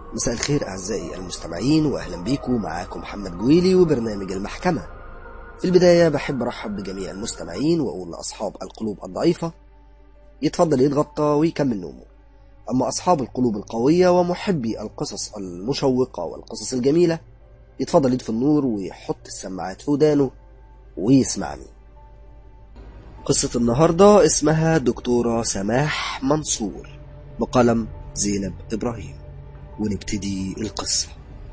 مساء الخير أعزائي المستمعين وأهلا بيكم معاكم محمد جويلي وبرنامج المحكمة في البداية بحب أرحب بجميع المستمعين وأقول لأصحاب القلوب الضعيفة يتفضل يتغطى ويكمل نومه أما أصحاب القلوب القوية ومحبي القصص المشوقة والقصص الجميلة يتفضل يطفي النور ويحط السماعات في ودانه ويسمعني قصة النهاردة اسمها دكتورة سماح منصور بقلم زينب إبراهيم ونبتدي القصة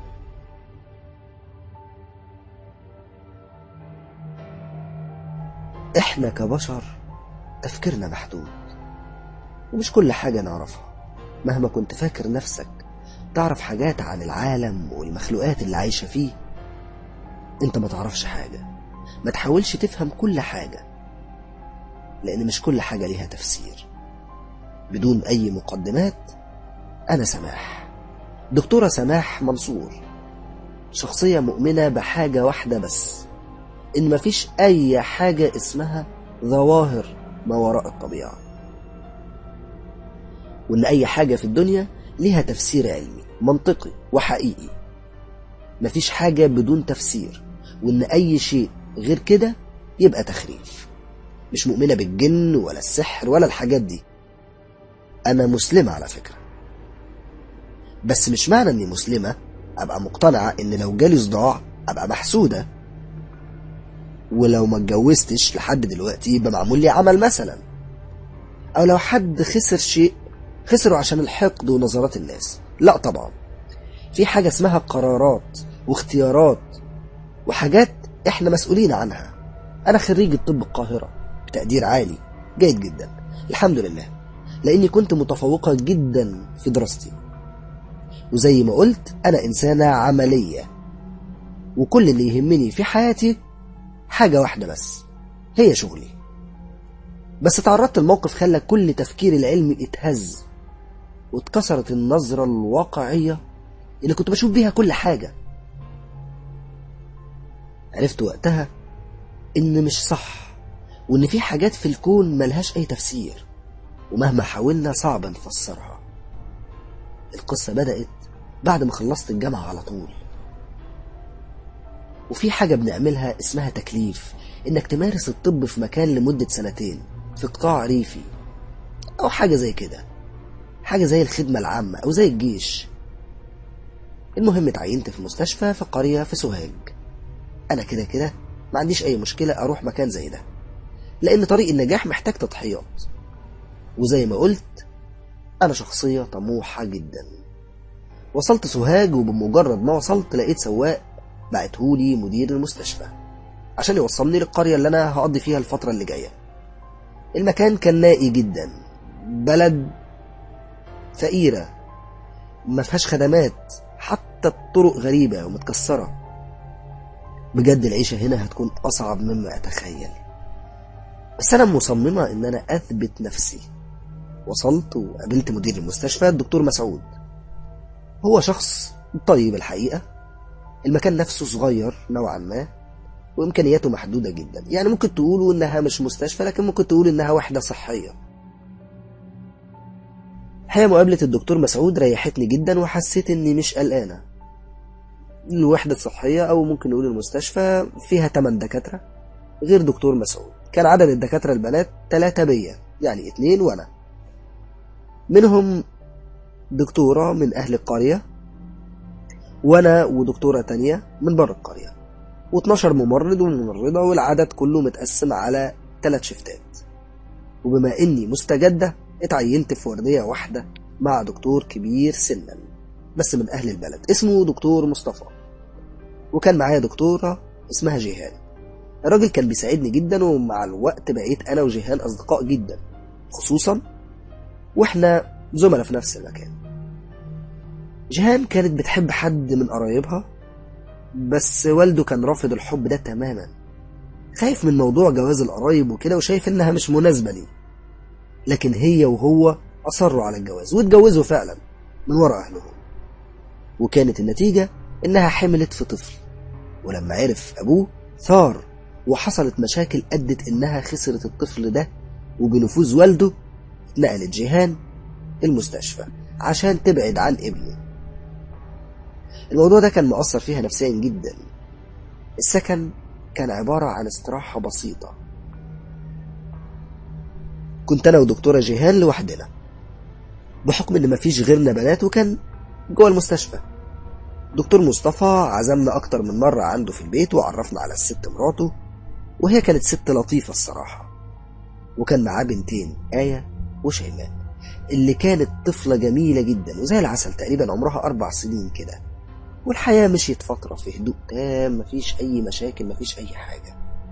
إحنا كبشر تفكيرنا محدود ومش كل حاجة نعرفها مهما كنت فاكر نفسك تعرف حاجات عن العالم والمخلوقات اللي عايشة فيه انت ما تعرفش حاجة ما تحاولش تفهم كل حاجة لأن مش كل حاجة ليها تفسير بدون أي مقدمات أنا سماح دكتورة سماح منصور شخصية مؤمنة بحاجة واحدة بس إن مفيش أي حاجة اسمها ظواهر ما وراء الطبيعة وإن أي حاجة في الدنيا ليها تفسير علمي منطقي وحقيقي مفيش حاجة بدون تفسير وإن أي شيء غير كده يبقى تخريف مش مؤمنة بالجن ولا السحر ولا الحاجات دي أنا مسلمة على فكرة بس مش معنى إني مسلمة أبقى مقتنعة إن لو جالي صداع أبقى محسودة ولو ما اتجوزتش لحد دلوقتي يبقى معمول لي عمل مثلا أو لو حد خسر شيء خسره عشان الحقد ونظرات الناس لا طبعا في حاجة اسمها قرارات واختيارات وحاجات احنا مسؤولين عنها انا خريج الطب القاهرة بتقدير عالي جيد جدا الحمد لله لاني كنت متفوقة جدا في دراستي وزي ما قلت انا انسانة عملية وكل اللي يهمني في حياتي حاجة واحدة بس هي شغلي بس تعرضت الموقف خلى كل تفكيري العلمي اتهز واتكسرت النظرة الواقعية اللي كنت بشوف بيها كل حاجة عرفت وقتها إن مش صح وإن في حاجات في الكون ملهاش أي تفسير ومهما حاولنا صعب نفسرها القصة بدأت بعد ما خلصت الجامعة على طول وفي حاجة بنعملها اسمها تكليف إنك تمارس الطب في مكان لمدة سنتين في قطاع ريفي أو حاجة زي كده حاجة زي الخدمة العامة أو زي الجيش المهم اتعينت في مستشفى في قرية في سوهاج أنا كده كده ما عنديش أي مشكلة أروح مكان زي ده لأن طريق النجاح محتاج تضحيات وزي ما قلت أنا شخصية طموحة جدا وصلت سوهاج وبمجرد ما وصلت لقيت سواق بعتهولي مدير المستشفى عشان يوصلني للقرية اللي أنا هقضي فيها الفترة اللي جاية المكان كان نائي جدا بلد فقيرة ما فيهاش خدمات حتى الطرق غريبة ومتكسرة بجد العيشة هنا هتكون أصعب مما أتخيل بس أنا مصممة إن أنا أثبت نفسي وصلت وقابلت مدير المستشفى الدكتور مسعود هو شخص طيب الحقيقة المكان نفسه صغير نوعا ما وإمكانياته محدودة جدا يعني ممكن تقولوا إنها مش مستشفى لكن ممكن تقول إنها وحدة صحية الحقيقة مقابلة الدكتور مسعود ريحتني جدا وحسيت إني مش قلقانة الوحدة الصحية أو ممكن نقول المستشفى فيها 8 دكاترة غير دكتور مسعود كان عدد الدكاترة البنات ثلاثة بيا يعني اتنين وأنا منهم دكتورة من أهل القرية وأنا ودكتورة تانية من بره القرية و12 ممرض وممرضة والعدد كله متقسم على ثلاث شفتات وبما إني مستجدة اتعينت في وردية واحدة مع دكتور كبير سنا بس من أهل البلد اسمه دكتور مصطفى وكان معايا دكتورة اسمها جيهان الراجل كان بيساعدني جدا ومع الوقت بقيت أنا وجيهان أصدقاء جدا خصوصا وإحنا زملاء في نفس المكان جيهان كانت بتحب حد من قرايبها بس والده كان رافض الحب ده تماما خايف من موضوع جواز القرايب وكده وشايف إنها مش مناسبة ليه لكن هي وهو أصروا على الجواز واتجوزوا فعلا من وراء أهلهم وكانت النتيجة إنها حملت في طفل ولما عرف أبوه ثار وحصلت مشاكل أدت إنها خسرت الطفل ده وبنفوذ والده اتنقلت جيهان المستشفى عشان تبعد عن ابنه الموضوع ده كان مؤثر فيها نفسيا جدا السكن كان عبارة عن استراحة بسيطة كنت أنا ودكتورة جيهان لوحدنا بحكم إن مفيش غيرنا بنات وكان جوه المستشفى دكتور مصطفى عزمنا أكتر من مرة عنده في البيت وعرفنا على الست مراته وهي كانت ست لطيفة الصراحة وكان معاه بنتين آية وشيماء اللي كانت طفلة جميلة جدا وزي العسل تقريبا عمرها أربع سنين كده والحياة مشيت فترة في هدوء تام مفيش أي مشاكل مفيش أي حاجة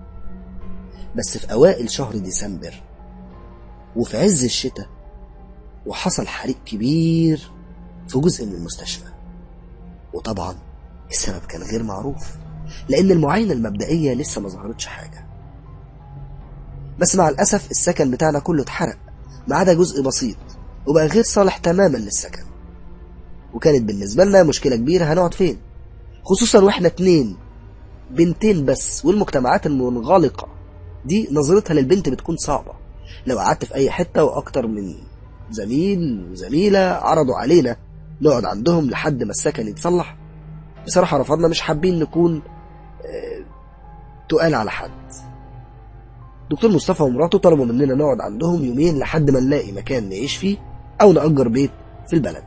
بس في أوائل شهر ديسمبر وفي عز الشتاء وحصل حريق كبير في جزء من المستشفى وطبعا السبب كان غير معروف لأن المعاينة المبدئية لسه ما ظهرتش حاجة بس مع الأسف السكن بتاعنا كله اتحرق ما عدا جزء بسيط وبقى غير صالح تماما للسكن وكانت بالنسبة لنا مشكلة كبيرة هنقعد فين خصوصا واحنا اتنين بنتين بس والمجتمعات المنغلقة دي نظرتها للبنت بتكون صعبة لو قعدت في أي حتة وأكتر من زميل وزميلة عرضوا علينا نقعد عندهم لحد ما السكن يتصلح بصراحة رفضنا مش حابين نكون آه، تقال على حد دكتور مصطفى ومراته طلبوا مننا نقعد عندهم يومين لحد ما نلاقي مكان نعيش فيه أو نأجر بيت في البلد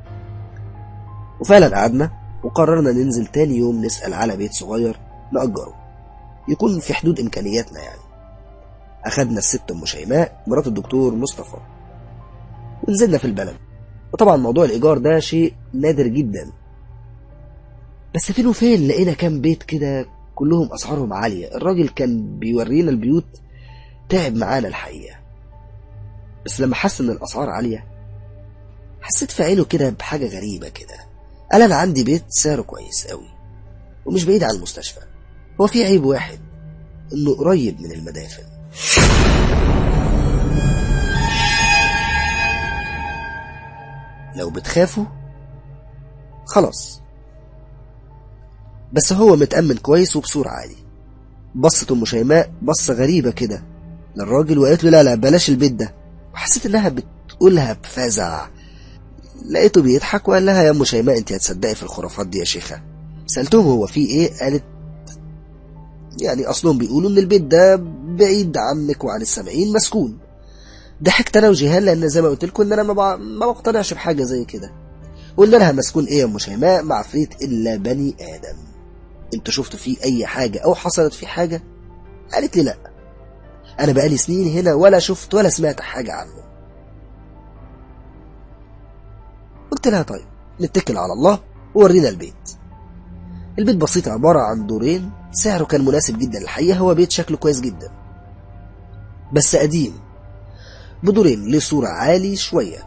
وفعلا قعدنا وقررنا ننزل تاني يوم نسأل على بيت صغير نأجره يكون في حدود إمكانياتنا يعني أخدنا الست أم شيماء مرات الدكتور مصطفى ونزلنا في البلد وطبعا موضوع الإيجار ده شيء نادر جدا بس فين وفين لقينا كام بيت كده كلهم أسعارهم عالية الراجل كان بيورينا البيوت تعب معانا الحقيقة بس لما حس إن الأسعار عالية حسيت في عينه كده بحاجة غريبة كده قال أنا عندي بيت سعره كويس قوي ومش بعيد عن المستشفى هو في عيب واحد إنه قريب من المدافن لو بتخافوا خلاص بس هو متأمن كويس وبصورة عالي بصت أم شيماء بصة غريبة كده للراجل وقالت له لا لا بلاش البيت ده وحسيت إنها بتقولها بفزع لقيته بيضحك وقال لها يا أم شيماء أنت هتصدقي في الخرافات دي يا شيخة سألتهم هو في إيه قالت يعني أصلهم بيقولوا إن البيت ده بعيد عنك وعن السامعين مسكون ضحكت أنا وجيهان لأن زي ما قلت لكم إن أنا ما بع- ما بقتنعش بحاجة زي كده قلنا لها مسكون إيه يا أم شيماء مع عفريت إلا بني آدم انتوا شفتوا فيه اي حاجة او حصلت فيه حاجة قالت لي لا انا بقالي سنين هنا ولا شفت ولا سمعت حاجة عنه قلت لها طيب نتكل على الله وورينا البيت البيت بسيط عبارة عن دورين سعره كان مناسب جدا الحقيقة هو بيت شكله كويس جدا بس قديم بدورين ليه صورة عالي شوية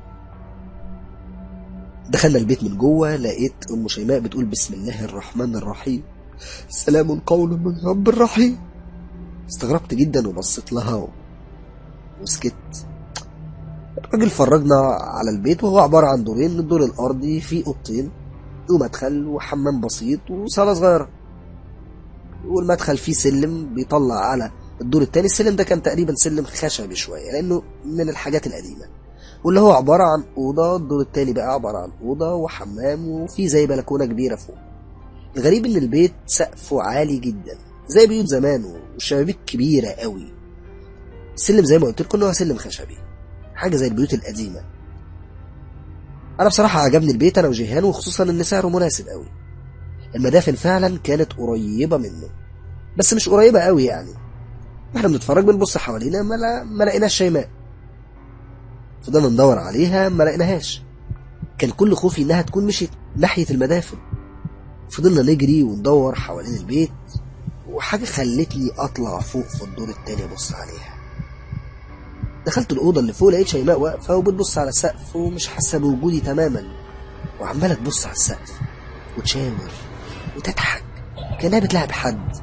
دخلنا البيت من جوه لقيت ام شيماء بتقول بسم الله الرحمن الرحيم سلام قول من رب الرحيم استغربت جدا وبصيت لها و... وسكت الراجل فرجنا على البيت وهو عبارة عن دورين الدور الأرضي فيه أوضتين ومدخل وحمام بسيط وصالة صغيرة والمدخل فيه سلم بيطلع على الدور التاني السلم ده كان تقريبا سلم خشبي شوية لأنه من الحاجات القديمة واللي هو عبارة عن أوضة الدور التاني بقى عبارة عن أوضة وحمام وفي زي بلكونة كبيرة فوق الغريب إن البيت سقفه عالي جدا زي بيوت زمان والشبابيك كبيرة قوي السلم زي ما قلت لكم إن هو سلم خشبي حاجة زي البيوت القديمة أنا بصراحة عجبني البيت أنا وجيهان وخصوصا إن سعره مناسب قوي المدافن فعلا كانت قريبة منه بس مش قريبة قوي يعني واحنا بنتفرج بنبص حوالينا ما, لا ما لقيناش شيماء فضلنا ندور عليها ما لقيناهاش كان كل خوفي انها تكون مشيت ناحية المدافن فضلنا نجري وندور حوالين البيت وحاجة خلتني اطلع فوق في الدور التاني ابص عليها دخلت الأوضة اللي فوق لقيت شيماء واقفة وبتبص على السقف ومش حاسة بوجودي تماما وعمالة تبص على السقف وتشاور وتضحك كأنها بتلعب حد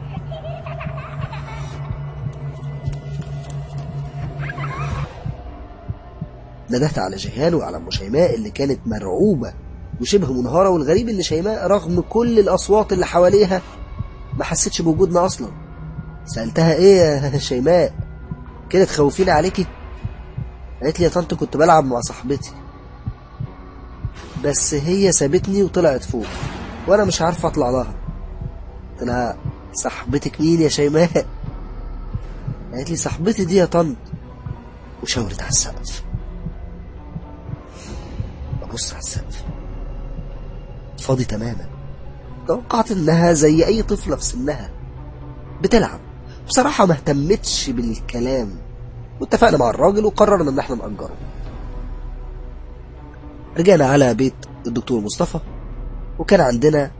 ندهت على جيهان وعلى ام شيماء اللي كانت مرعوبة وشبه منهارة والغريب ان شيماء رغم كل الاصوات اللي حواليها ما حسيتش بوجودنا اصلا سألتها ايه يا شيماء كده تخوفيني عليكي قالت لي يا طنط كنت بلعب مع صاحبتي بس هي سابتني وطلعت فوق وانا مش عارف اطلع لها قلت لها صاحبتك مين يا شيماء قالت لي صاحبتي دي يا طنط وشاورت على السقف ببص على السقف فاضي تماما توقعت انها زي اي طفلة في سنها بتلعب بصراحة ما اهتمتش بالكلام واتفقنا مع الراجل وقررنا ان احنا نأجره رجعنا على بيت الدكتور مصطفى وكان عندنا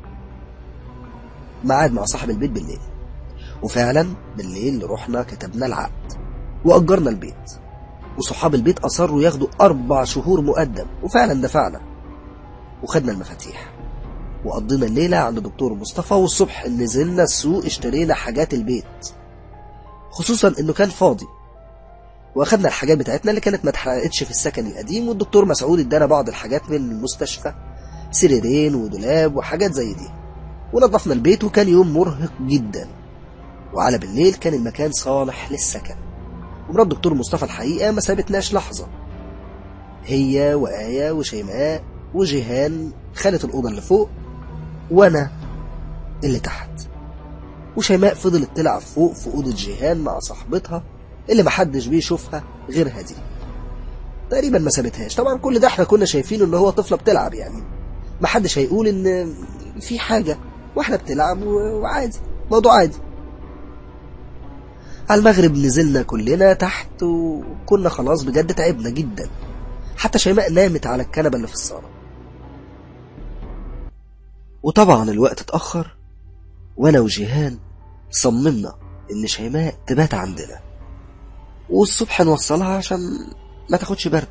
ميعاد مع صاحب البيت بالليل وفعلا بالليل رحنا كتبنا العقد وأجرنا البيت وصحاب البيت أصروا ياخدوا أربع شهور مقدم وفعلا دفعنا وخدنا المفاتيح وقضينا الليلة عند دكتور مصطفى والصبح نزلنا السوق اشترينا حاجات البيت خصوصا انه كان فاضي واخدنا الحاجات بتاعتنا اللي كانت ما اتحققتش في السكن القديم والدكتور مسعود ادانا بعض الحاجات من المستشفى سريرين ودولاب وحاجات زي دي ونظفنا البيت وكان يوم مرهق جدا وعلى بالليل كان المكان صالح للسكن ومرات دكتور مصطفى الحقيقة ما سابتناش لحظة هي وآية وشيماء وجيهان خانت الأوضة اللي فوق وأنا اللي تحت وشيماء فضلت تلعب فوق في أوضة جيهان مع صاحبتها اللي محدش بيشوفها غيرها دي تقريبا ما سابتهاش طبعا كل ده احنا كنا شايفينه ان هو طفلة بتلعب يعني محدش هيقول ان في حاجة واحنا بتلعب وعادي موضوع عادي على المغرب نزلنا كلنا تحت وكنا خلاص بجد تعبنا جدا حتى شيماء نامت على الكنبة اللي في الصالة وطبعا الوقت اتأخر وانا وجيهان صممنا ان شيماء تبات عندنا والصبح نوصلها عشان ما تاخدش برد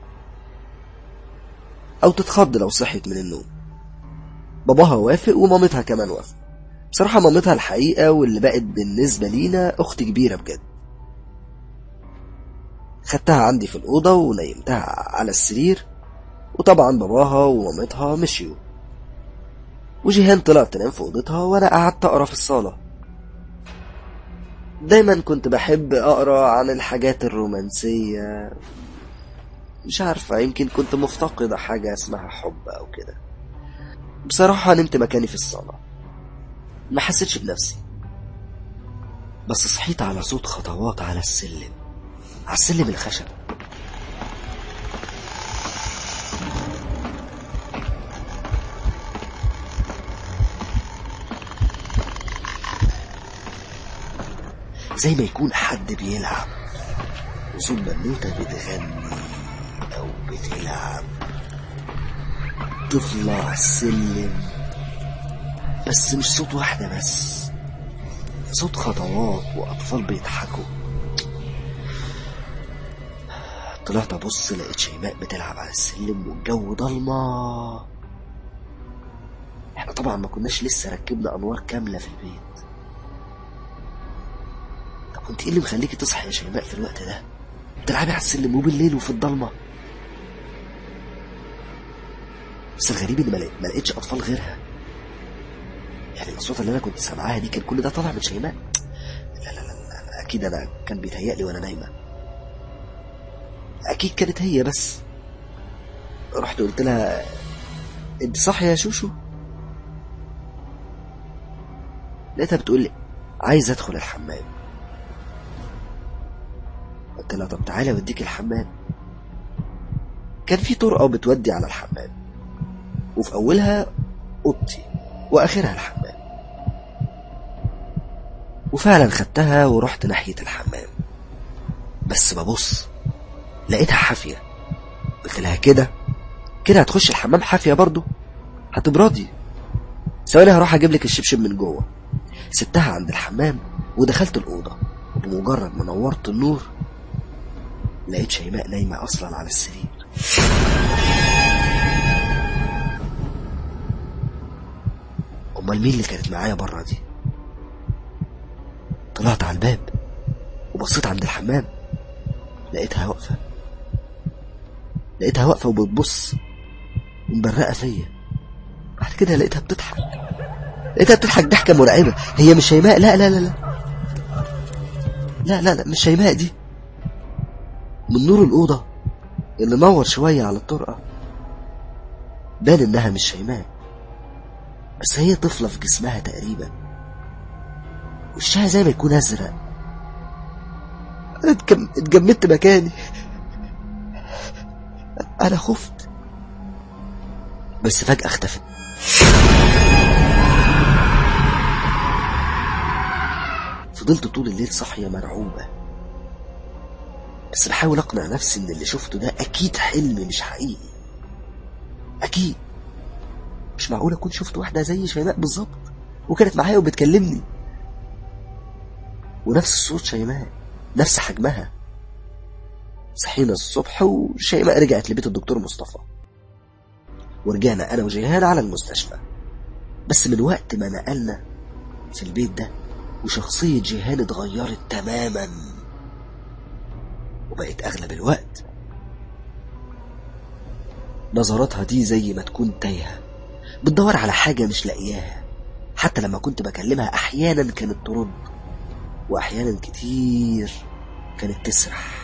او تتخض لو صحيت من النوم باباها وافق ومامتها كمان وافق بصراحة مامتها الحقيقة واللي بقت بالنسبة لينا أخت كبيرة بجد خدتها عندي في الأوضة ونيمتها على السرير وطبعا باباها ومامتها مشيوا وجيهان طلعت تنام في أوضتها وأنا قعدت أقرأ في الصالة دايما كنت بحب أقرأ عن الحاجات الرومانسية مش عارفة يمكن كنت مفتقدة حاجة اسمها حب أو كده بصراحة نمت مكاني في الصالة ما حسيتش بنفسي بس صحيت على صوت خطوات على السلم على السلم الخشب زي ما يكون حد بيلعب وصوت بنوتة بتغني أو بتلعب طفلة على السلم بس مش صوت واحدة بس صوت خطوات وأطفال بيضحكوا طلعت أبص لقيت شيماء بتلعب على السلم والجو ضلمة احنا طبعا ما كناش لسه ركبنا أنوار كاملة في البيت طب وانت ايه اللي مخليكي تصحي يا شيماء في الوقت ده بتلعبي على السلم وبالليل وفي الضلمة بس الغريب اني ما لقيتش اطفال غيرها يعني الاصوات اللي انا كنت سامعاها دي كان كل ده طالع من شيماء لا لا لا, لا اكيد انا كان بيتهيألي وانا نايمه اكيد كانت هي بس رحت قلت لها انت صاحيه يا شوشو لقيتها بتقول لي عايز ادخل الحمام قلت لها طب تعالى اوديك الحمام كان في طرقه بتودي على الحمام وفي اولها اوضتي واخرها الحمام وفعلا خدتها ورحت ناحيه الحمام بس ببص لقيتها حافيه قلت لها كده كده هتخش الحمام حافيه برضو هتبردي ثواني هروح اجيب لك الشبشب من جوه سبتها عند الحمام ودخلت الاوضه وبمجرد ما نورت النور لقيت شيماء نايمه اصلا على السرير امال مين اللي كانت معايا بره دي طلعت على الباب وبصيت عند الحمام لقيتها واقفه لقيتها واقفه وبتبص ومبرقه فيا بعد كده لقيتها بتضحك لقيتها بتضحك ضحكه مرعبه هي مش شيماء لا لا لا لا لا لا لا مش شيماء دي من نور الأوضة اللي نور شوية على الطرقة بان إنها مش شيماء بس هي طفلة في جسمها تقريبا وشها زي ما يكون أزرق أنا اتجم... اتجمدت مكاني أنا خفت بس فجأة اختفت فضلت طول الليل صاحية مرعوبة بس بحاول أقنع نفسي إن اللي شفته ده أكيد حلم مش حقيقي أكيد مش معقول أكون شفت واحدة زي شيماء بالظبط وكانت معايا وبتكلمني ونفس صوت شيماء نفس حجمها صحينا الصبح وشيماء رجعت لبيت الدكتور مصطفى ورجعنا أنا وجيهان على المستشفى بس من وقت ما نقلنا في البيت ده وشخصية جيهان اتغيرت تماما وبقت أغلب الوقت نظراتها دي زي ما تكون تايهة بتدور على حاجة مش لاقياها حتى لما كنت بكلمها أحيانا كانت ترد وأحيانا كتير كانت تسرح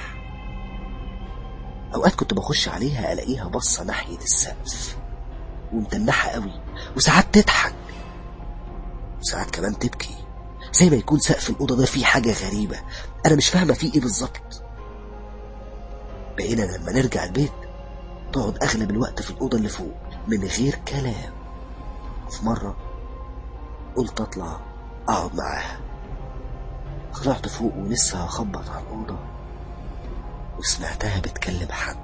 أوقات كنت بخش عليها ألاقيها بصة ناحية السقف ومتنحة قوي وساعات تضحك وساعات كمان تبكي زي ما يكون سقف الأوضة ده فيه حاجة غريبة أنا مش فاهمة فيه إيه بالظبط بقينا لما نرجع البيت تقعد أغلب الوقت في الأوضة اللي فوق من غير كلام في مرة قلت أطلع أقعد معاها طلعت فوق ولسه هخبط على الأوضة وسمعتها بتكلم حد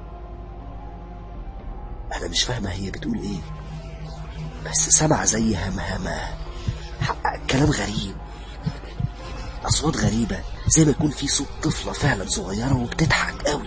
أنا مش فاهمة هي بتقول إيه بس سمع زي همهمة حقق كلام غريب أصوات غريبة زي ما يكون في صوت طفلة فعلا صغيرة وبتضحك قوي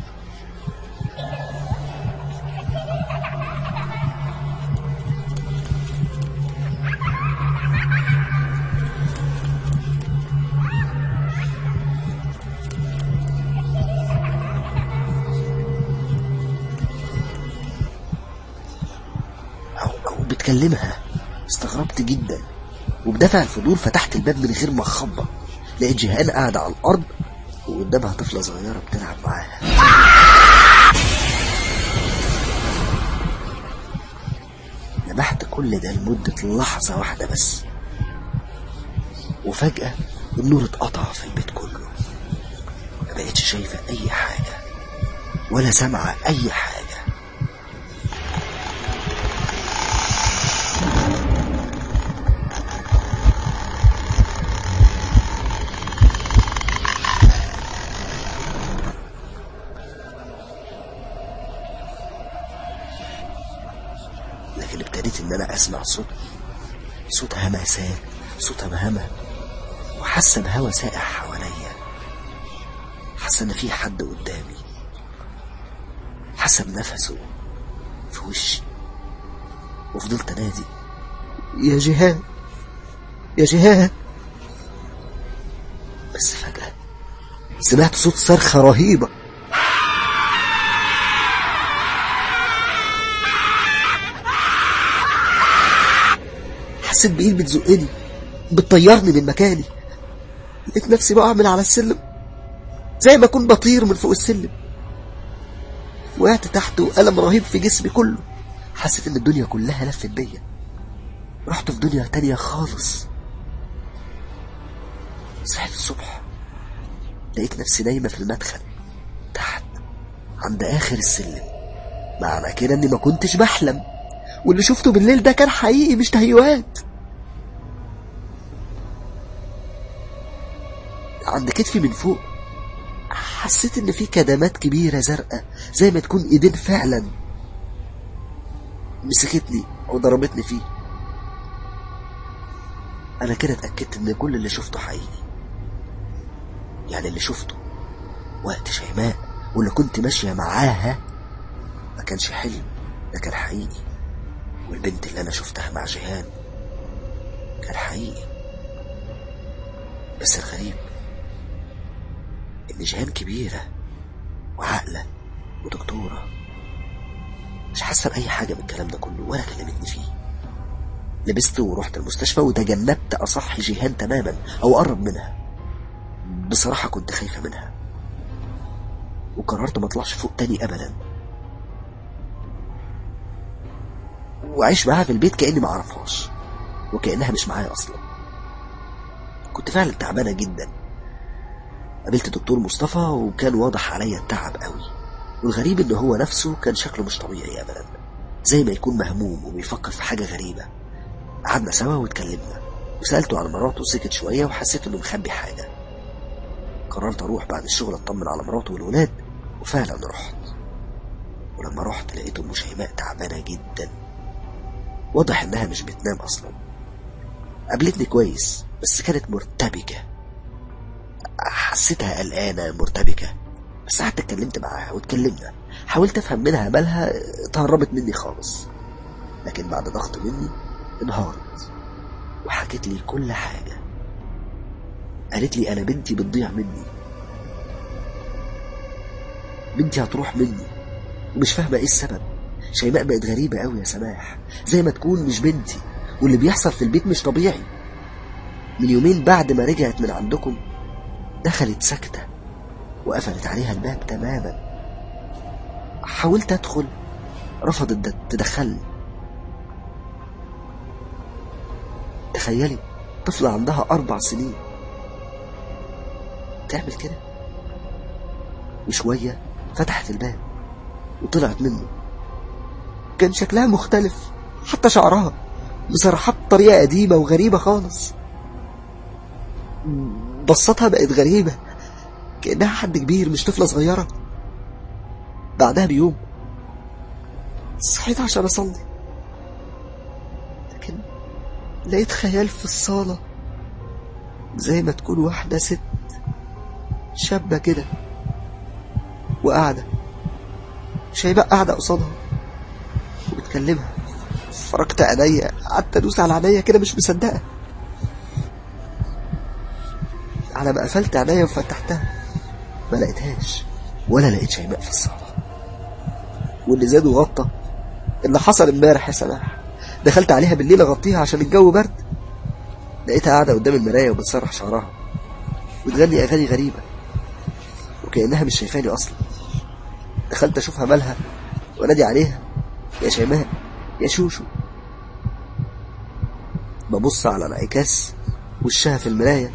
أو, أو بتكلمها استغربت جدا وبدافع الفضول فتحت الباب من غير ما اخبط لقيت جيهان قاعدة على الأرض وقدامها طفلة صغيرة بتلعب معاها لمحت كل ده لمدة لحظة واحدة بس وفجأة النور اتقطع في البيت كله ما بقتش شايفة أي حاجة ولا سامعة أي حاجة لكن ابتديت ان انا اسمع صوت صوت همسات صوت همهمة وحاسة بهوا سائح حواليا حاسة ان في حد قدامي حاسة بنفسه في وشي وفضلت انادي يا جهاد يا جهاد بس فجأة سمعت صوت صرخة رهيبة حسيت بإيد بتزقني بتطيرني من مكاني لقيت نفسي بقع من على السلم زي ما أكون بطير من فوق السلم وقعت تحت وألم رهيب في جسمي كله حسيت إن الدنيا كلها لفت بيا رحت في دنيا تانية خالص صحيت الصبح لقيت نفسي نايمة في المدخل تحت عند آخر السلم معنى كده إني ما كنتش بحلم واللي شفته بالليل ده كان حقيقي مش تهيؤات عند كتفي من فوق حسيت ان في كدمات كبيرة زرقاء زي ما تكون ايدين فعلا مسكتني او ضربتني فيه انا كده اتأكدت ان كل اللي شفته حقيقي يعني اللي شفته وقت شيماء واللي كنت ماشية معاها ما كانش حلم ده كان حقيقي والبنت اللي انا شفتها مع جيهان كان حقيقي بس الغريب ان جيهان كبيرة وعاقلة ودكتورة مش حاسة بأي حاجة من الكلام ده كله ولا كلمتني فيه لبست ورحت المستشفى وتجنبت أصحي جيهان تماما أو أقرب منها بصراحة كنت خايفة منها وقررت ما اطلعش فوق تاني أبدا وأعيش معاها في البيت كأني ما أعرفهاش وكأنها مش معايا أصلا كنت فعلا تعبانة جدا قابلت دكتور مصطفى وكان واضح عليا التعب قوي والغريب ان هو نفسه كان شكله مش طبيعي ابدا زي ما يكون مهموم وبيفكر في حاجة غريبة قعدنا سوا واتكلمنا وسألته عن مراته وسكت شوية وحسيت انه مخبي حاجة قررت اروح بعد الشغل اطمن على مراته والولاد وفعلا رحت ولما رحت لقيت ام شيماء تعبانة جدا واضح انها مش بتنام اصلا قابلتني كويس بس كانت مرتبكة حسيتها قلقانة مرتبكة بس قعدت اتكلمت معاها واتكلمنا حاولت افهم منها مالها اتهربت مني خالص لكن بعد ضغط مني انهارت وحكت لي كل حاجة قالت لي انا بنتي بتضيع مني بنتي هتروح مني ومش فاهمة ايه السبب شيماء بقت غريبة قوي يا سماح زي ما تكون مش بنتي واللي بيحصل في البيت مش طبيعي من يومين بعد ما رجعت من عندكم دخلت ساكتة وقفلت عليها الباب تماما حاولت أدخل رفضت تدخلني تخيلي طفلة عندها أربع سنين تعمل كده وشوية فتحت الباب وطلعت منه كان شكلها مختلف حتى شعرها مسرحات بطريقة قديمة وغريبة خالص بصتها بقت غريبة كأنها حد كبير مش طفلة صغيرة بعدها بيوم صحيت عشان أصلي لكن لقيت خيال في الصالة زي ما تكون واحدة ست شابة كده وقاعدة شايبة قاعدة قصادها وبتكلمها فرجت عينيا قعدت ادوس على عينيا كده مش مصدقه على ما قفلت عينيا وفتحتها ما لقيتهاش ولا لقيت شيماء في الصاله واللي زاد وغطى اللي حصل امبارح يا سماح دخلت عليها بالليل اغطيها عشان الجو برد لقيتها قاعده قدام المرايه وبتسرح شعرها وتغني اغاني غريبه وكانها مش شايفاني اصلا دخلت اشوفها مالها وانادي عليها يا شيماء يا شوشو ببص على انعكاس وشها في المراية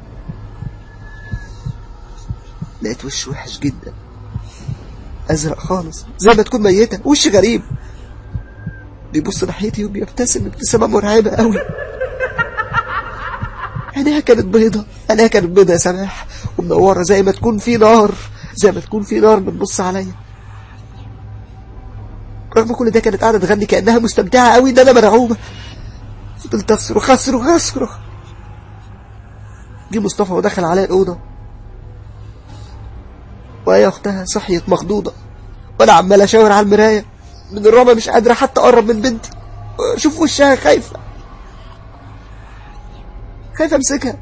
لقيت وش وحش جدا أزرق خالص زي ما تكون ميتة وش غريب بيبص ناحيتي وبيبتسم ابتسامة مرعبة قوي عينيها كانت بيضة عينيها كانت بيضة يا سماح ومنورة زي ما تكون في نار زي ما تكون في نار بتبص عليا رغم كل ده كانت قاعدة تغني كأنها مستمتعة قوي إن أنا مرعوبة فضلت أصرخ أصرخ أصرخ جه مصطفى ودخل عليا الأوضة وهي أختها صحيت مخضوضة وأنا عمال أشاور على المراية من الرعب مش قادرة حتى أقرب من بنتي شوف وشها خايفة خايفة أمسكها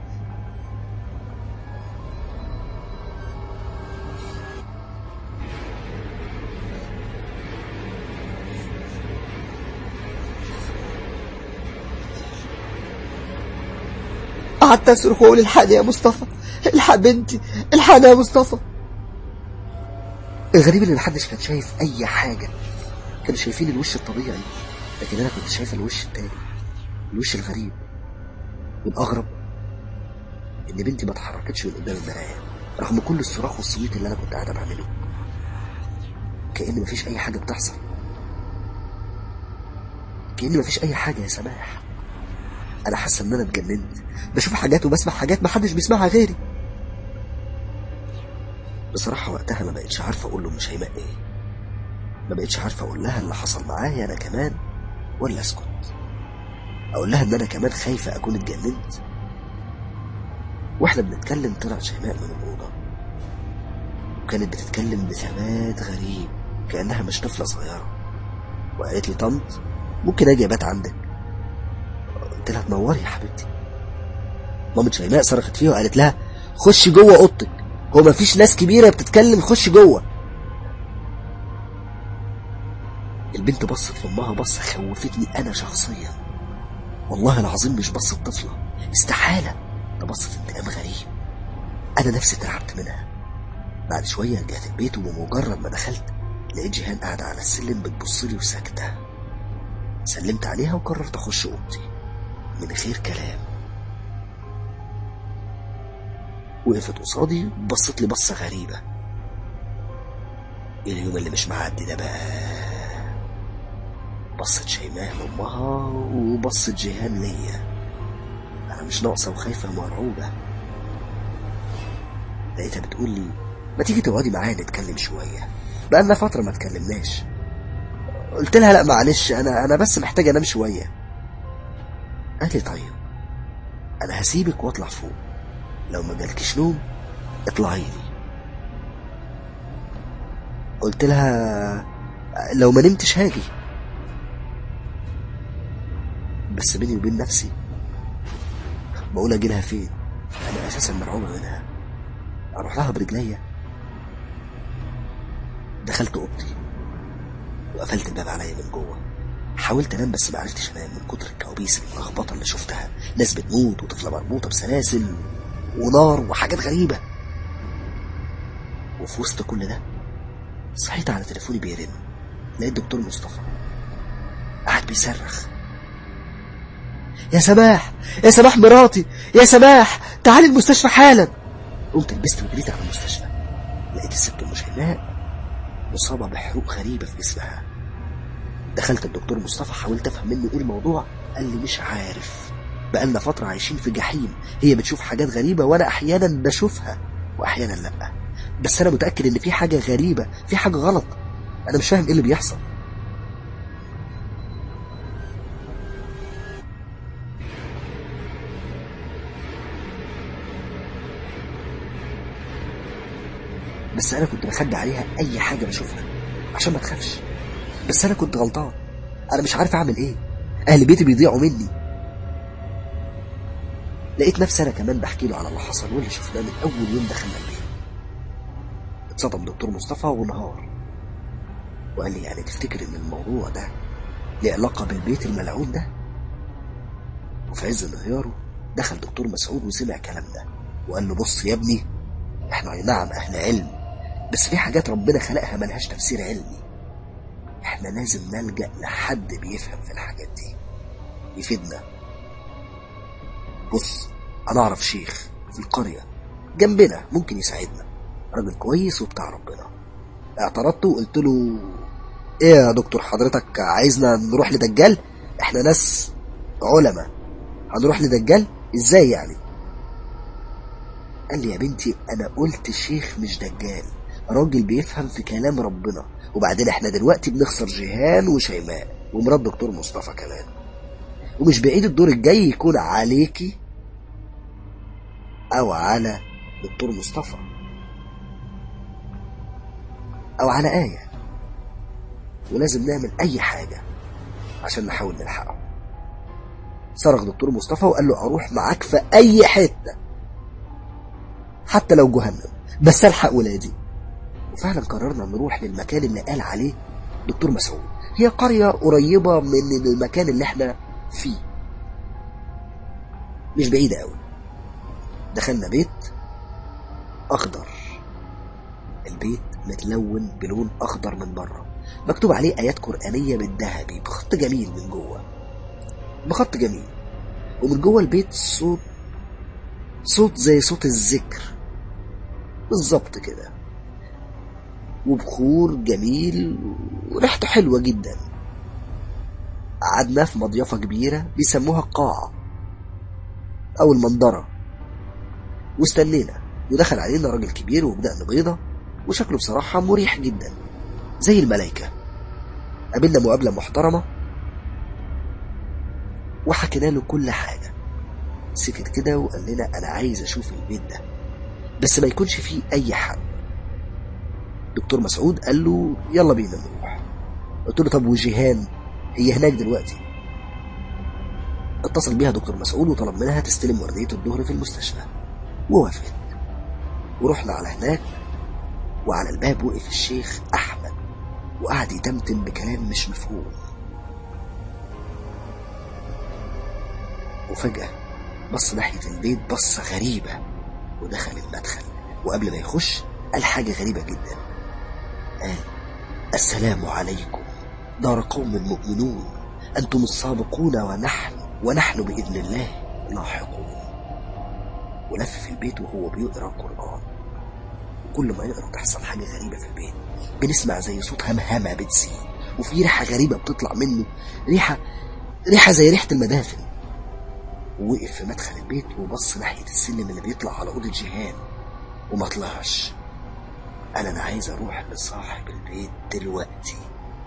قعدت اصرخ واقول الحقني يا مصطفى الحق بنتي الحقني يا مصطفى الغريب ان محدش كان شايف اي حاجه كانوا شايفين الوش الطبيعي لكن انا كنت شايف الوش التاني الوش الغريب والاغرب ان بنتي ما اتحركتش من قدام المرايه رغم كل الصراخ والصويت اللي انا كنت قاعده بعمله كأن مفيش اي حاجه بتحصل كأن مفيش اي حاجه يا سماح انا حاسه ان انا اتجننت بشوف حاجات وبسمع حاجات محدش بيسمعها غيري بصراحة وقتها ما بقتش عارفة أقول له مش هيماء إيه ما بقتش عارفة أقول لها اللي حصل معايا أنا كمان ولا أسكت أقول لها إن أنا كمان خايفة أكون اتجننت وإحنا بنتكلم طلعت شيماء من الأوضة وكانت بتتكلم بثبات غريب كأنها مش طفلة صغيرة وقالت لي طنط ممكن أجي أبات عندك قلت لها تنوري يا حبيبتي مامة شيماء صرخت فيها وقالت لها خشي جوه اوضتك هو مفيش ناس كبيرة بتتكلم خش جوه البنت بصت لامها بصة خوفتني انا شخصيا والله العظيم مش بصة طفلة استحالة ده بصة انتقام غريب انا نفسي اترعبت منها بعد شوية رجعت البيت وبمجرد ما دخلت لقيت جيهان قاعدة على السلم بتبص لي وساكتة سلمت عليها وقررت أخش أوضتي من غير كلام وقفت قصادي وبصت لي بصة غريبة إيه اليوم اللي مش معدي ده بقى بصت شيماء لأمها وبصت جيهان ليا أنا مش ناقصة وخايفة ومرعوبة لقيتها بتقول لي ما تيجي تقعدي معايا نتكلم شوية بقالنا فترة ما اتكلمناش قلت لها لا معلش أنا أنا بس محتاج أنام شوية قالت لي طيب أنا هسيبك وأطلع فوق لو ما جالكش نوم اطلعي لي قلت لها لو ما نمتش هاجي بس بيني وبين نفسي بقول اجي لها فين انا اساسا مرعوبه منها اروح لها برجليا دخلت اوضتي وقفلت الباب عليا من جوه حاولت انام بس ما عرفتش انام من كتر الكوابيس الملخبطه اللي شفتها ناس بتموت وطفله مربوطه بسلاسل ونار وحاجات غريبه وفي وسط كل ده صحيت على تليفوني بيرن لقيت دكتور مصطفى قاعد بيصرخ يا سماح يا سماح مراتي يا سماح تعالي المستشفى حالا قمت لبست وجريت على المستشفى لقيت الست ام شيماء مصابه بحروق غريبه في جسمها دخلت الدكتور مصطفى حاولت افهم منه ايه الموضوع قال لي مش عارف بقالنا فتره عايشين في جحيم هي بتشوف حاجات غريبه وانا احيانا بشوفها واحيانا لا بس انا متاكد ان في حاجه غريبه في حاجه غلط انا مش فاهم ايه اللي بيحصل بس انا كنت بخبي عليها اي حاجه بشوفها عشان ما تخافش بس انا كنت غلطان انا مش عارف اعمل ايه اهل بيتي بيضيعوا مني لقيت نفسي انا كمان بحكي له على اللي حصل واللي شفناه من اول يوم دخلنا البيت اتصدم دكتور مصطفى وانهار وقال لي يعني تفتكر ان الموضوع ده ليه علاقه بالبيت الملعون ده وفي عز انهياره دخل دكتور مسعود وسمع كلامنا وقال له بص يا ابني احنا اي نعم اهل علم بس في حاجات ربنا خلقها ملهاش تفسير علمي احنا لازم نلجأ لحد بيفهم في الحاجات دي يفيدنا بص انا اعرف شيخ في القرية جنبنا ممكن يساعدنا راجل كويس وبتاع ربنا اعترضت وقلت له ايه يا دكتور حضرتك عايزنا نروح لدجال احنا ناس علماء هنروح لدجال ازاي يعني قال لي يا بنتي انا قلت شيخ مش دجال راجل بيفهم في كلام ربنا وبعدين احنا دلوقتي بنخسر جيهان وشيماء ومرات دكتور مصطفى كمان ومش بعيد الدور الجاي يكون عليكي او على دكتور مصطفى او على آية ولازم نعمل اي حاجة عشان نحاول نلحقه صرخ دكتور مصطفى وقال له اروح معاك في اي حتة حتى لو جهنم بس الحق ولادي وفعلا قررنا نروح للمكان اللي قال عليه دكتور مسعود هي قرية قريبة من المكان اللي احنا فيه مش بعيدة قوي دخلنا بيت أخضر البيت متلون بلون أخضر من بره مكتوب عليه آيات قرآنية بالذهبي بخط جميل من جوه بخط جميل ومن جوه البيت صوت صوت زي صوت الذكر بالظبط كده وبخور جميل وريحته حلوة جدا قعدنا في مضيفة كبيرة بيسموها القاعة أو المنظرة واستنينا ودخل علينا راجل كبير وبدأنا بيضة وشكله بصراحة مريح جدا زي الملايكة قابلنا مقابلة محترمة وحكينا له كل حاجة سكت كده وقال لنا أنا عايز أشوف البيت ده بس ما يكونش فيه أي حد دكتور مسعود قال له يلا بينا نروح قلت له طب وجيهان هي هناك دلوقتي اتصل بيها دكتور مسعود وطلب منها تستلم وردية الظهر في المستشفى ووافقت ورحنا على هناك وعلى الباب وقف الشيخ أحمد وقعد يتمتم بكلام مش مفهوم وفجأة بص ناحية البيت بصة غريبة ودخل المدخل وقبل ما يخش قال حاجة غريبة جدا قال السلام عليكم دار قوم مؤمنون أنتم السابقون ونحن ونحن بإذن الله لاحقون ولف في البيت وهو بيقرأ القرآن وكل ما يقرأ تحصل حاجة غريبة في البيت بنسمع زي صوت همهمة بتزيد وفي ريحة غريبة بتطلع منه ريحة ريحة زي ريحة المدافن ووقف في مدخل البيت وبص ناحية السلم اللي بيطلع على أوضة جيهان وما طلعش قال أنا عايز أروح لصاحب البيت دلوقتي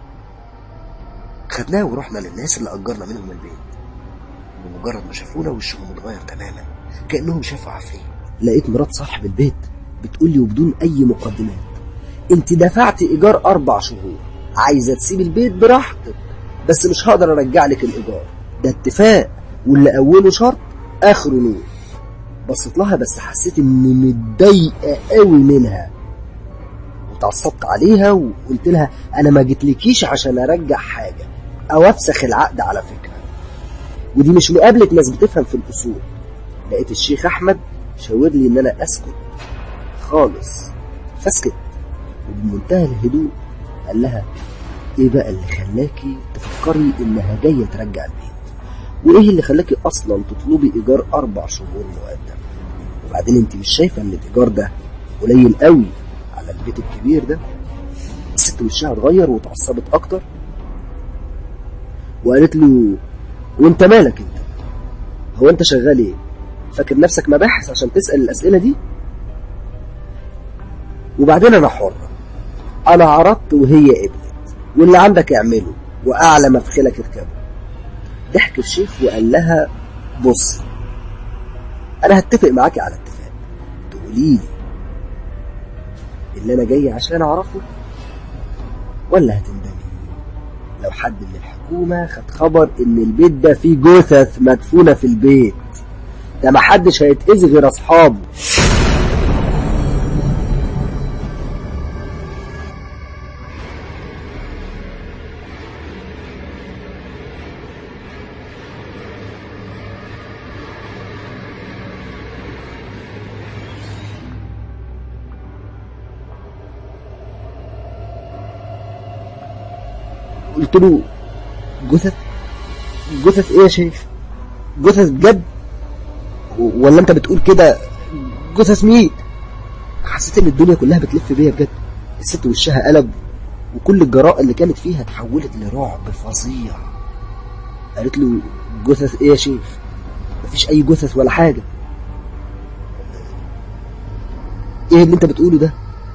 خدناه ورحنا للناس اللي أجرنا منهم البيت بمجرد ما شافونا وشهم اتغير تماما كأنهم شافوا عفريت لقيت مرات صاحب البيت بتقول لي وبدون أي مقدمات أنت دفعت إيجار أربع شهور عايزة تسيب البيت براحتك بس مش هقدر أرجع لك الإيجار ده اتفاق واللي أوله شرط آخره نور بصيت لها بس حسيت إني متضايقة قوي منها وتعصبت عليها وقلت لها أنا ما جيتلكيش عشان أرجع حاجة أو أفسخ العقد على فكرة ودي مش مقابلة ناس بتفهم في الأصول لقيت الشيخ أحمد شاور لي إن أنا أسكت خالص فاسكت وبمنتهى الهدوء قال لها إيه بقى اللي خلاكي تفكري إنها جاية ترجع البيت وإيه اللي خلاكي أصلا تطلبي إيجار أربع شهور مقدم وبعدين أنت مش شايفة إن الإيجار ده قليل قوي على البيت الكبير ده الست وشها اتغير واتعصبت أكتر وقالت له وانت مالك انت هو انت شغال ايه فاكر نفسك مباحث عشان تسأل الأسئلة دي وبعدين أنا حرة أنا عرضت وهي قبلت واللي عندك اعمله وأعلى مفخلك اركبه ضحك الشيخ وقال لها بص أنا هتفق معاكي على اتفاق تقولي لي اللي أنا جاي عشان أعرفه ولا هتندمي لو حد من الحكومة خد خبر إن البيت ده فيه جثث مدفونة في البيت ده محدش هيتأذي غير أصحابه قلت له جثث جثث ايه يا شيخ جثث بجد ولا انت بتقول كده جثث مين حسيت ان الدنيا كلها بتلف بيا بجد الست وشها قلب وكل الجراء اللي كانت فيها اتحولت لرعب فظيع قالت له جثث ايه يا شيخ مفيش اي جثث ولا حاجة ايه اللي انت بتقوله ده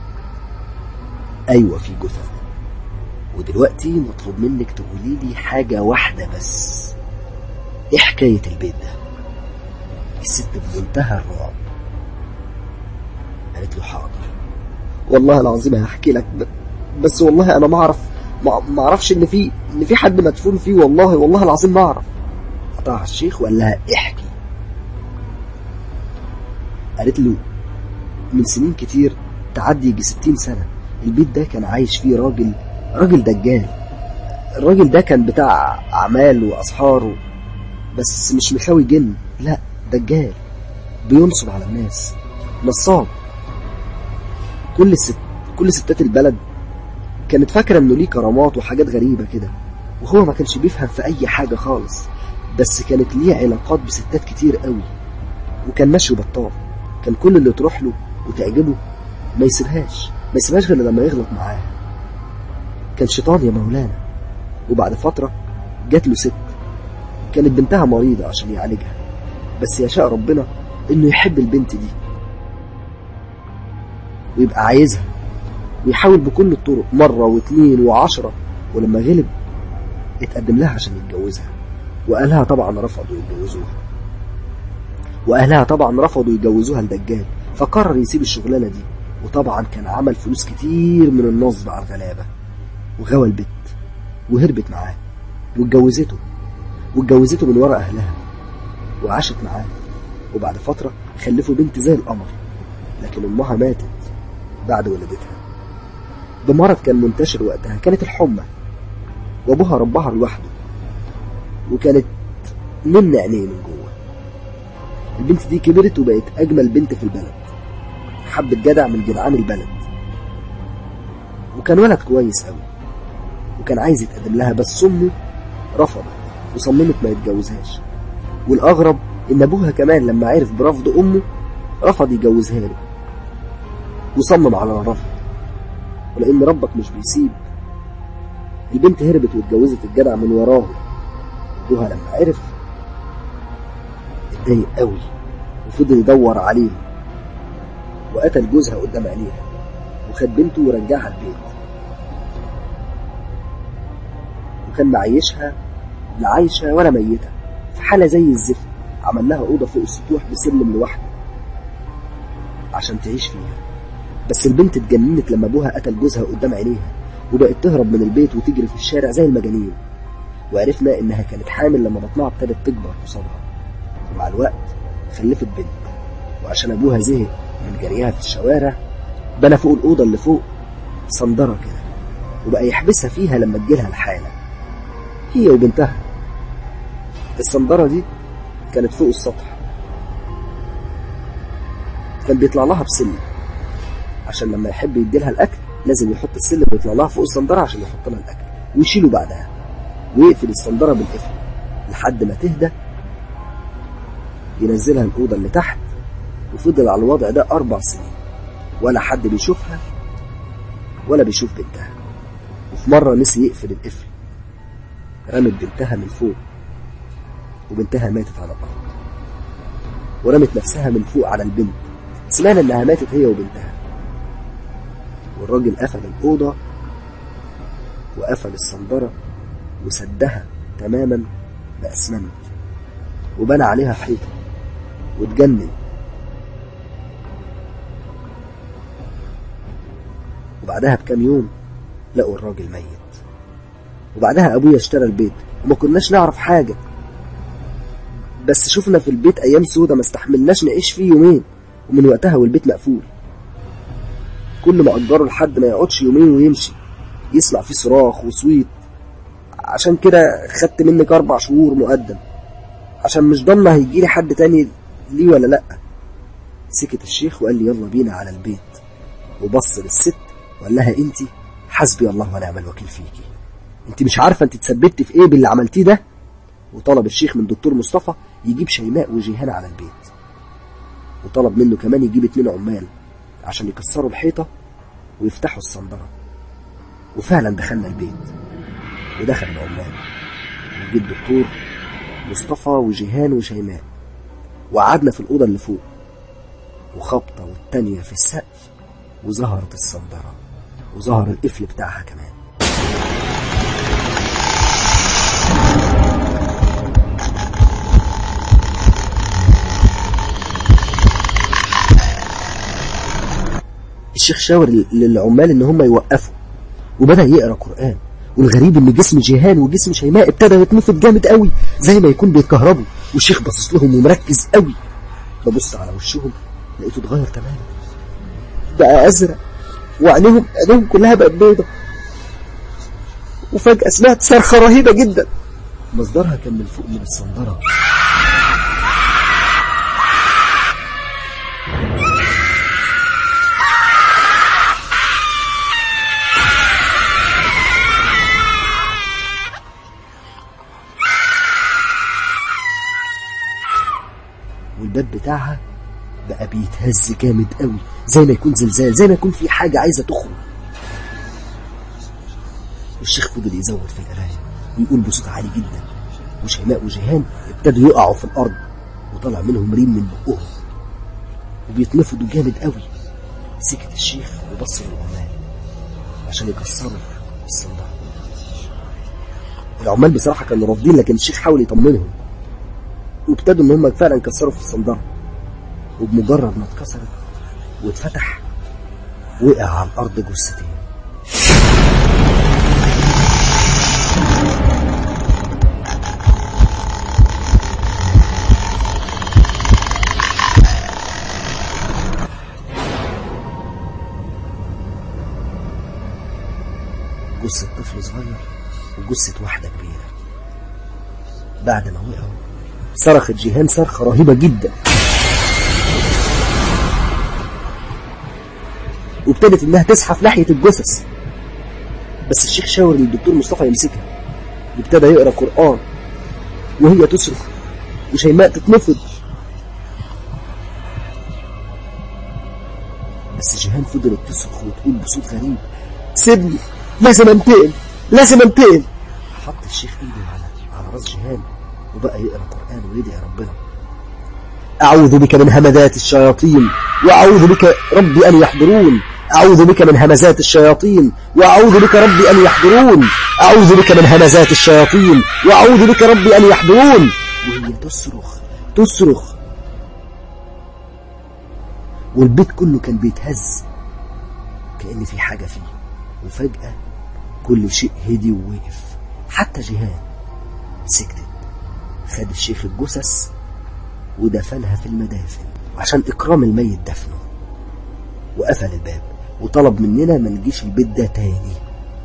ايوه في جثث ودلوقتي مطلوب منك تقولي لي حاجة واحدة بس ايه حكاية البيت ده الست بمنتهى الرعب قالت له حاضر والله العظيم هحكي لك ب... بس والله انا ما اعرف ما اعرفش ان في ان في حد مدفون فيه والله والله العظيم ما اعرف قطعها الشيخ وقال لها احكي قالت له من سنين كتير تعدي يجي ستين سنة البيت ده كان عايش فيه راجل راجل دجال الراجل ده كان بتاع أعمال وأسحار و... بس مش مخاوي جن لا دجال بينصب على الناس نصاب كل الست كل ستات البلد كانت فاكرة انه ليه كرامات وحاجات غريبة كده وهو ما كانش بيفهم في اي حاجة خالص بس كانت ليه علاقات بستات كتير قوي وكان ماشي بطال كان كل اللي تروح له وتعجبه ما يسيبهاش ما يسيبهاش غير لما يغلط معاها كان شيطان يا مولانا وبعد فترة جات له ست كانت بنتها مريضة عشان يعالجها بس يشاء ربنا انه يحب البنت دي ويبقى عايزها ويحاول بكل الطرق مرة واثنين وعشرة ولما غلب اتقدم لها عشان يتجوزها وأهلها طبعا رفضوا يتجوزوها وأهلها طبعا رفضوا يجوزوها لدجال فقرر يسيب الشغلانة دي وطبعا كان عمل فلوس كتير من النصب على الغلابة وغوى البت وهربت معاه واتجوزته واتجوزته من ورا أهلها وعاشت معاه وبعد فترة خلفوا بنت زي القمر لكن أمها ماتت بعد ولادتها بمرض كان منتشر وقتها كانت الحمى وابوها ربها لوحده وكانت من عينيه من جوه البنت دي كبرت وبقت أجمل بنت في البلد حبت جدع من جدعان البلد وكان ولد كويس قوي وكان عايز يتقدم لها بس أمه رفضت وصممت ما يتجوزهاش والأغرب إن أبوها كمان لما عرف برفض أمه رفض يجوزها له وصمم على الرفض ولأن ربك مش بيسيب البنت هربت واتجوزت الجدع من وراه أبوها لما عرف اتضايق قوي وفضل يدور عليه وقتل جوزها قدام عينيها وخد بنته ورجعها البيت وكان معيشها لا عايشة ولا ميتة في حالة زي الزفت عمل لها أوضة فوق السطوح بسلم لوحده عشان تعيش فيها بس البنت اتجننت لما أبوها قتل جوزها قدام عينيها وبقت تهرب من البيت وتجري في الشارع زي المجانين وعرفنا إنها كانت حامل لما بطنها ابتدت تكبر قصادها ومع الوقت خلفت بنت وعشان أبوها زهق من جريها في الشوارع بنى فوق الأوضة اللي فوق صندرة كده وبقى يحبسها فيها لما تجيلها الحالة هي وبنتها الصندرة دي كانت فوق السطح كان بيطلع لها بسلم عشان لما يحب يديلها الأكل لازم يحط السلم ويطلع لها فوق الصندرة عشان يحط لها الأكل ويشيله بعدها ويقفل الصندرة بالقفل لحد ما تهدى ينزلها الأوضة اللي تحت وفضل على الوضع ده أربع سنين ولا حد بيشوفها ولا بيشوف بنتها وفي مرة نسي يقفل القفل رمت بنتها من فوق وبنتها ماتت على الأرض ورمت نفسها من فوق على البنت سمعنا إنها ماتت هي وبنتها والراجل قفل الأوضة وقفل الصندرة وسدها تماما بأسمنت وبنى عليها حيطة واتجنن وبعدها بكام يوم لقوا الراجل ميت وبعدها أبويا اشترى البيت وما كناش نعرف حاجة بس شفنا في البيت أيام سودة ما استحملناش نعيش فيه يومين ومن وقتها والبيت مقفول كل ما أجره لحد ما يقعدش يومين ويمشي يسمع فيه صراخ وصويت عشان كده خدت منك أربع شهور مقدم عشان مش ضامنة هيجيلي حد تاني ليه ولا لأ سكت الشيخ وقال لي يلا بينا على البيت وبص للست وقال لها انت حسبي الله ونعم الوكيل فيكي انت مش عارفة انت تثبتت في ايه باللي عملتيه ده وطلب الشيخ من دكتور مصطفى يجيب شيماء وجيهان على البيت وطلب منه كمان يجيب اتنين عمال عشان يكسروا الحيطة ويفتحوا الصندرة وفعلا دخلنا البيت ودخل العمال وجي الدكتور مصطفى وجيهان وشيماء وقعدنا في الأوضة اللي فوق وخبطة والتانية في السقف وظهرت الصندرة وظهر القفل بتاعها كمان الشيخ شاور للعمال ان هم يوقفوا وبدأ يقرأ قرآن والغريب ان جسم جيهان وجسم شيماء ابتدى يتنفض جامد قوي زي ما يكون بيتكهربوا والشيخ باصص لهم ومركز قوي ببص على وشهم لقيته اتغير تماما بقى ازرق وعينيهم عينيهم كلها بقت بيضة وفجأة سمعت صرخة رهيبة جدا مصدرها كان من فوق من الصندرة والباب بتاعها بقى بيتهز جامد قوي زي ما يكون زلزال زي ما يكون في حاجة عايزة تخرج والشيخ فضل يزود في القراية ويقول بصوت عالي جدا وشيماء وجيهان ابتدوا يقعوا في الأرض وطلع منهم ريم من بقهم وبيتنفضوا جامد قوي سكت الشيخ وبص للعمال عشان يكسروا الصندوق العمال بصراحة كانوا رافضين لكن الشيخ حاول يطمنهم وابتدوا ان هم فعلا كسروا في الصندوق وبمجرد ما اتكسرت واتفتح وقع على الارض جثتين جثة طفل صغير وجثة واحدة كبيرة بعد ما وقعوا صرخت جيهان صرخة رهيبة جدا وابتدت انها تزحف ناحية الجثث بس الشيخ شاور للدكتور مصطفى يمسكها وابتدى يقرا قرآن وهي تصرخ وشيماء تتنفض بس جيهان فضلت تصرخ وتقول بصوت غريب سيبني لازم انتقم لازم انتقم حط الشيخ ايده على على راس جيهان وبقى يقرا قران ويدعي ربنا أعوذ بك من همزات الشياطين وأعوذ بك ربي أن يحضرون أعوذ بك من همزات الشياطين وأعوذ بك ربي أن يحضرون أعوذ بك من همزات الشياطين وأعوذ بك ربي أن يحضرون وهي تصرخ تصرخ والبيت كله كان بيتهز كأن في حاجة فيه وفجأة كل شيء هدي ووقف حتى جيهان سكتت خد الشيخ الجثث ودفنها في المدافن عشان إكرام الميت دفنه وقفل الباب وطلب مننا ما نجيش البيت ده تاني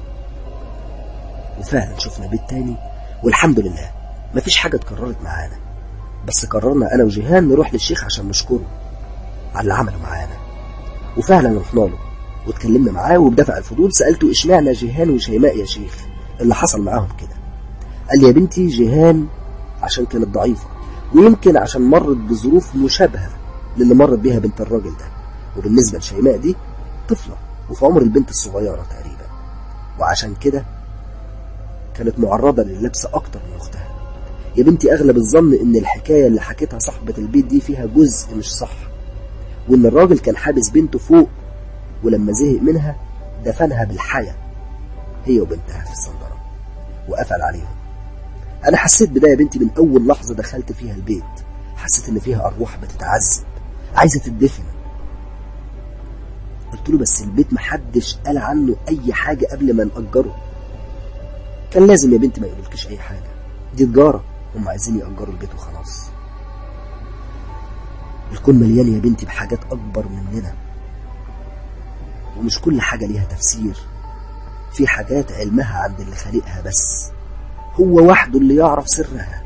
وفعلا شفنا بيت تاني والحمد لله مفيش حاجة اتكررت معانا بس قررنا أنا وجيهان نروح للشيخ عشان نشكره على اللي عمله معانا وفعلا رحنا له واتكلمنا معاه وبدافع الفضول سألته اشمعنى جيهان وشيماء يا شيخ اللي حصل معاهم كده قال لي يا بنتي جيهان عشان كانت ضعيفة ويمكن عشان مرت بظروف مشابهة للي مرت بيها بنت الراجل ده وبالنسبة لشيماء دي طفلة وفي عمر البنت الصغيرة تقريبا وعشان كده كانت معرضة لللبس أكتر من أختها يا بنتي أغلب الظن إن الحكاية اللي حكيتها صاحبة البيت دي فيها جزء مش صح وإن الراجل كان حابس بنته فوق ولما زهق منها دفنها بالحياة هي وبنتها في الصندرة وقفل عليهم أنا حسيت بده يا بنتي من أول لحظة دخلت فيها البيت حسيت إن فيها أرواح بتتعذب عايزة تدفن قلت له بس البيت محدش قال عنه أي حاجة قبل ما نأجره كان لازم يا بنتي ما يقولكش أي حاجة دي تجارة هم عايزين يأجروا البيت وخلاص الكون مليان يا بنتي بحاجات أكبر مننا ومش كل حاجة ليها تفسير في حاجات علمها عند اللي خالقها بس هو وحده اللي يعرف سرها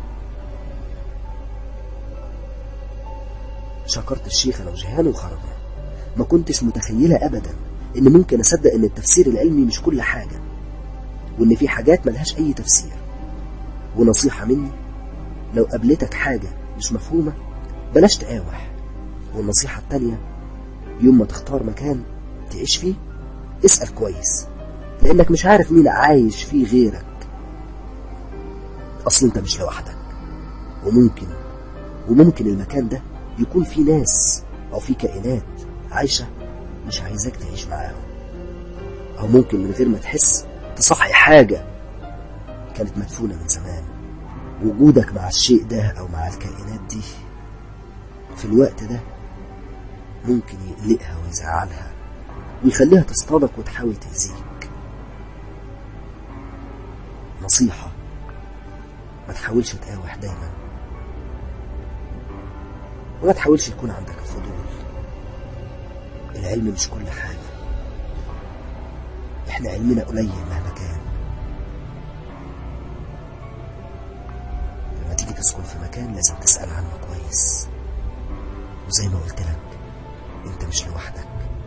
شكرت الشيخ انا وجيهان وخرجنا ما كنتش متخيلة ابدا ان ممكن اصدق ان التفسير العلمي مش كل حاجة وان في حاجات ملهاش اي تفسير ونصيحة مني لو قابلتك حاجة مش مفهومة بلاش تقاوح والنصيحة التانية يوم ما تختار مكان تعيش فيه اسأل كويس لانك مش عارف مين عايش فيه غيرك اصل انت مش لوحدك وممكن وممكن المكان ده يكون فيه ناس او فيه كائنات عايشة مش عايزاك تعيش معاهم او ممكن من غير ما تحس تصحي حاجة كانت مدفونة من زمان وجودك مع الشيء ده او مع الكائنات دي في الوقت ده ممكن يقلقها ويزعلها ويخليها تصطادك وتحاول تأذيك نصيحة ما تحاولش تقاوح دايما وما تحاولش يكون عندك الفضول العلم مش كل حاجة احنا علمنا قليل مهما كان لما تيجي تسكن في مكان لازم تسأل عنه كويس وزي ما قلت لك انت مش لوحدك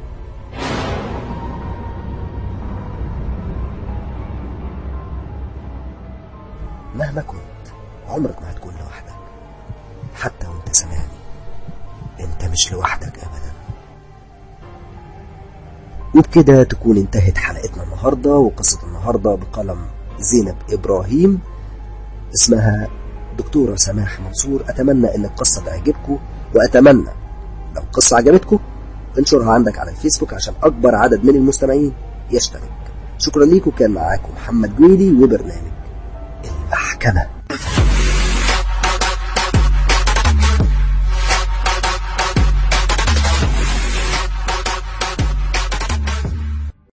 مهما كنت عمرك ما هتكون لوحدك حتى وانت سامعني انت مش لوحدك ابدا وبكده تكون انتهت حلقتنا النهاردة وقصة النهاردة بقلم زينب إبراهيم اسمها دكتورة سماح منصور أتمنى أن القصة تعجبكم وأتمنى لو القصة عجبتكم انشرها عندك على الفيسبوك عشان أكبر عدد من المستمعين يشترك شكرا ليكم كان معاكم محمد جويلي وبرنامج المحكمة